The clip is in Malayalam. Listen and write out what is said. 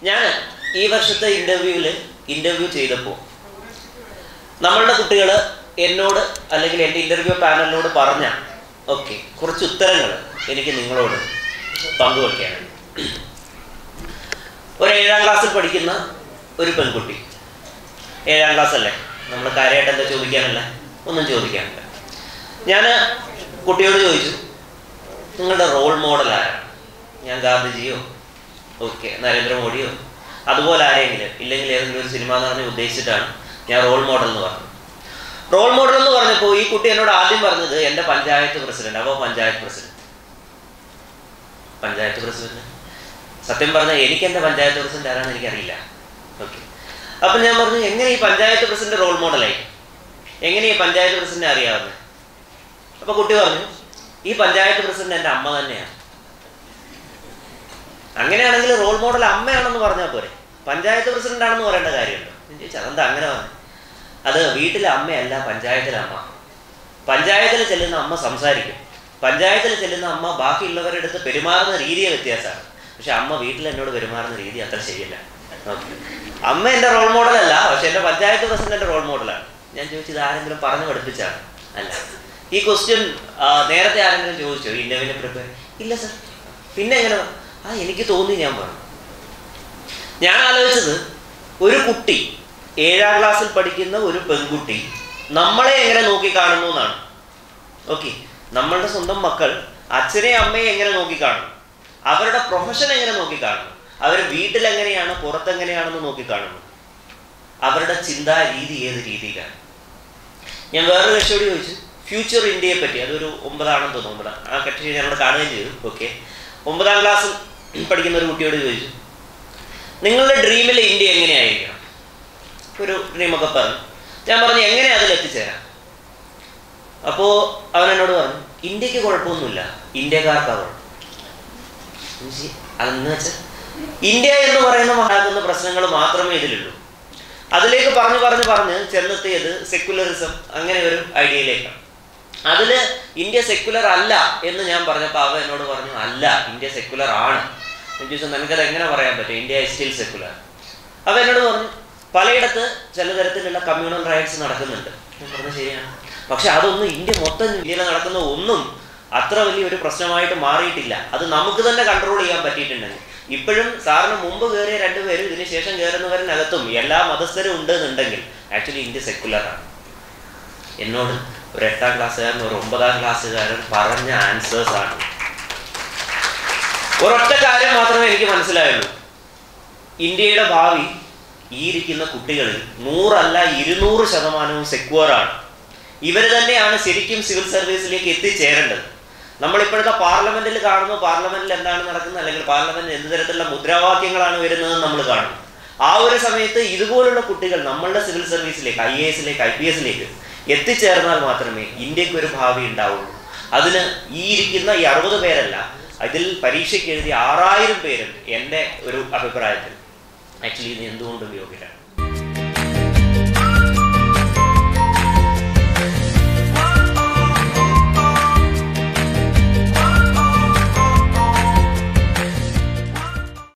ഞാൻ ഈ വർഷത്തെ ഇൻ്റർവ്യൂവിൽ ഇൻ്റർവ്യൂ ചെയ്തപ്പോൾ നമ്മളുടെ കുട്ടികൾ എന്നോട് അല്ലെങ്കിൽ എൻ്റെ ഇൻ്റർവ്യൂ പാനലിനോട് പറഞ്ഞ ഓക്കെ കുറച്ച് ഉത്തരങ്ങൾ എനിക്ക് നിങ്ങളോട് പങ്കുവയ്ക്കാനുണ്ട് ഒരു ഏഴാം ക്ലാസ്സിൽ പഠിക്കുന്ന ഒരു പെൺകുട്ടി ഏഴാം ക്ലാസ് അല്ലേ നമ്മൾ കാര്യമായിട്ട് എന്താ ചോദിക്കാനല്ല ഒന്നും ചോദിക്കാനില്ല ഞാൻ കുട്ടിയോട് ചോദിച്ചു നിങ്ങളുടെ റോൾ മോഡൽ ആരാണ് ഞാൻ ഗാന്ധിജിയോ ഓക്കെ നരേന്ദ്രമോദിയോ അതുപോലെ ആരെങ്കിലും ഇല്ലെങ്കിൽ ഏതെങ്കിലും ഒരു സിനിമ നടനെ ഉദ്ദേശിച്ചിട്ടാണ് ഞാൻ റോൾ മോഡൽ എന്ന് പറഞ്ഞത് റോൾ മോഡൽ എന്ന് പറഞ്ഞപ്പോൾ ഈ കുട്ടി എന്നോട് ആദ്യം പറഞ്ഞത് എൻ്റെ പഞ്ചായത്ത് പ്രസിഡന്റ് അപ്പോൾ പഞ്ചായത്ത് പ്രസിഡന്റ് പഞ്ചായത്ത് പ്രസിഡന്റ് സത്യം പറഞ്ഞാൽ എനിക്ക് എൻ്റെ പഞ്ചായത്ത് പ്രസിഡന്റ് ആരാണെന്ന് എനിക്കറിയില്ല ഓക്കെ അപ്പം ഞാൻ പറഞ്ഞു എങ്ങനെ ഈ പഞ്ചായത്ത് പ്രസിഡന്റ് റോൾ മോഡലായി എങ്ങനെ ഈ പഞ്ചായത്ത് പ്രസിഡന്റ് അറിയാവുന്നത് അപ്പോൾ കുട്ടി പറഞ്ഞു ഈ പഞ്ചായത്ത് പ്രസിഡന്റ് എൻ്റെ അമ്മ തന്നെയാണ് അങ്ങനെയാണെങ്കിൽ റോൾ മോഡൽ അമ്മയാണെന്ന് പറഞ്ഞാൽ പോരെ പഞ്ചായത്ത് പ്രസിഡന്റ് ആണെന്ന് പറയേണ്ട കാര്യമുണ്ടോ ഞാൻ ചോദിച്ചു അതെന്താ അങ്ങനെ പറഞ്ഞു അത് വീട്ടിലെ അമ്മയല്ല പഞ്ചായത്തിലെ അമ്മ പഞ്ചായത്തിൽ ചെല്ലുന്ന അമ്മ സംസാരിക്കും പഞ്ചായത്തിൽ ചെല്ലുന്ന അമ്മ ബാക്കിയുള്ളവരുടെ അടുത്ത് പെരുമാറുന്ന രീതിയെ വ്യത്യാസമാണ് പക്ഷെ അമ്മ വീട്ടിൽ എന്നോട് പെരുമാറുന്ന രീതി അത്ര ശരിയല്ല ഓക്കെ അമ്മ എൻ്റെ റോൾ മോഡലല്ല പക്ഷെ എൻ്റെ പഞ്ചായത്ത് പ്രസിഡന്റ് എൻ്റെ റോൾ മോഡലാണ് ഞാൻ ചോദിച്ചത് ആരെങ്കിലും പറഞ്ഞു പഠിപ്പിച്ചാണ് അല്ല ഈ ക്വസ്റ്റ്യൻ നേരത്തെ ആരെങ്കിലും ചോദിച്ചോ ഇന്റർവ്യൂവിന് പ്രിപ്പയർ ഇല്ല സർ പിന്നെ എങ്ങനെ ആ എനിക്ക് തോന്നി ഞാൻ പറഞ്ഞു ഞാൻ ആലോചിച്ചത് ഒരു കുട്ടി ഏഴാം ക്ലാസ്സിൽ പഠിക്കുന്ന ഒരു പെൺകുട്ടി നമ്മളെ എങ്ങനെ നോക്കിക്കാണുന്നു എന്നാണ് ഓക്കെ നമ്മളുടെ സ്വന്തം മക്കൾ അച്ഛനെയും അമ്മയെ എങ്ങനെ നോക്കിക്കാണുന്നു അവരുടെ പ്രൊഫഷൻ എങ്ങനെ നോക്കിക്കാണുന്നു അവർ വീട്ടിലെങ്ങനെയാണ് പുറത്തെങ്ങനെയാണെന്ന് നോക്കിക്കാണുന്നു അവരുടെ ചിന്താ രീതി ഏത് രീതിയിലാണ് ഞാൻ വേറൊരു കക്ഷിയോട് ചോദിച്ചു ഫ്യൂച്ചർ ഇന്ത്യയെ പറ്റി അതൊരു ഒമ്പതാണെന്ന് തോന്നുന്നു ഒമ്പതാം ആ കക്ഷി ഞങ്ങളോട് കാണുകയും ചെയ്തു ഓക്കെ ഒമ്പതാം ക്ലാസ്സിൽ പഠിക്കുന്ന ഒരു കുട്ടിയോട് ചോദിച്ചു നിങ്ങളുടെ ഡ്രീമിലെ ഇന്ത്യ എങ്ങനെയായിരിക്കണം ഒരു ഡ്രീമൊക്കെ പറഞ്ഞു ഞാൻ പറഞ്ഞു എങ്ങനെ അതിൽ എത്തിച്ചേരാം അപ്പോൾ അവൻ എന്നോട് പറഞ്ഞു ഇന്ത്യക്ക് കുഴപ്പമൊന്നുമില്ല ഇന്ത്യക്കാർക്കാ കുഴപ്പം ചോദിച്ചു, അതെന്ന് വെച്ചാൽ ഇന്ത്യ എന്ന് പറയുന്ന മഹാകുന്ന പ്രശ്നങ്ങൾ മാത്രമേ ഇതിലുള്ളൂ അതിലേക്ക് പറഞ്ഞു പറഞ്ഞു പറഞ്ഞ് ചെന്നെത്തിയത് സെക്യുലറിസം അങ്ങനെ ഒരു ഐഡിയയിലേക്കാണ് അതില് ഇന്ത്യ സെക്യുലർ അല്ല എന്ന് ഞാൻ പറഞ്ഞപ്പോൾ അവ എന്നോട് പറഞ്ഞു അല്ല ഇന്ത്യ സെക്യുലർ ആണ് ഞാൻ ചോദിച്ചു നിനക്കത് എങ്ങനെ പറയാൻ പറ്റും ഇന്ത്യ ഇസ് സ്റ്റിൽ സെക്യുലർ അവ എന്നോട് പറഞ്ഞു പലയിടത്ത് ചില തരത്തിലുള്ള കമ്മ്യൂണൽ റൈറ്റ്സ് നടക്കുന്നുണ്ട് ഞാൻ പറഞ്ഞു ശരിയാണ് പക്ഷെ അതൊന്നും ഇന്ത്യ മൊത്തം ഇന്ത്യയിൽ നടക്കുന്ന ഒന്നും അത്ര വലിയൊരു പ്രശ്നമായിട്ട് മാറിയിട്ടില്ല അത് നമുക്ക് തന്നെ കൺട്രോൾ ചെയ്യാൻ പറ്റിയിട്ടുണ്ടെങ്കിൽ ഇപ്പോഴും സാറിന് മുമ്പ് കയറിയ രണ്ടുപേരും ഇതിന് ശേഷം കയറുന്നവരിനകത്തും എല്ലാ മതസ്ഥരും ഉണ്ട് എന്നുണ്ടെങ്കിൽ ആക്ച്വലി ഇന്ത്യ സെക്യുലറാണ് എന്നോട് ഒരു എട്ടാം ക്ലാസ്സുകാരൻ ഒരു ഒമ്പതാം ക്ലാസ്സുകാരൻ പറഞ്ഞ ആൻസേഴ്സ് ആണ് ഒരൊറ്റ കാര്യം മാത്രമേ എനിക്ക് മനസ്സിലായുള്ളൂ ഇന്ത്യയുടെ ഭാവി ഈ ഇരിക്കുന്ന കുട്ടികളിൽ നൂറല്ല ഇരുന്നൂറ് ശതമാനവും സെക്യൂർ ആണ് ഇവർ തന്നെയാണ് ശരിക്കും സിവിൽ സർവീസിലേക്ക് എത്തിച്ചേരേണ്ടത് നമ്മളിപ്പോഴത്തെ പാർലമെന്റിൽ കാണുന്നു പാർലമെന്റിൽ എന്താണ് നടക്കുന്നത് അല്ലെങ്കിൽ പാർലമെന്റിൽ എന്ത് തരത്തിലുള്ള മുദ്രാവാക്യങ്ങളാണ് വരുന്നത് നമ്മൾ കാണുന്നു ആ ഒരു സമയത്ത് ഇതുപോലുള്ള കുട്ടികൾ നമ്മളുടെ സിവിൽ സർവീസിലേക്ക് ഐ എ എസിലേക്ക് ഐ പി എസിലേക്ക് എത്തിച്ചേർന്നാൽ മാത്രമേ ഇന്ത്യക്ക് ഒരു ഭാവി ഉണ്ടാവുള്ളൂ അതിന് ഈ ഇരിക്കുന്ന ഈ അറുപത് പേരല്ല അതിൽ പരീക്ഷയ്ക്ക് എഴുതിയ ആറായിരം പേരും എൻ്റെ ഒരു അഭിപ്രായത്തിൽ ആക്ച്വലി ഇത് എന്തുകൊണ്ടും യോഗ്യരാണ്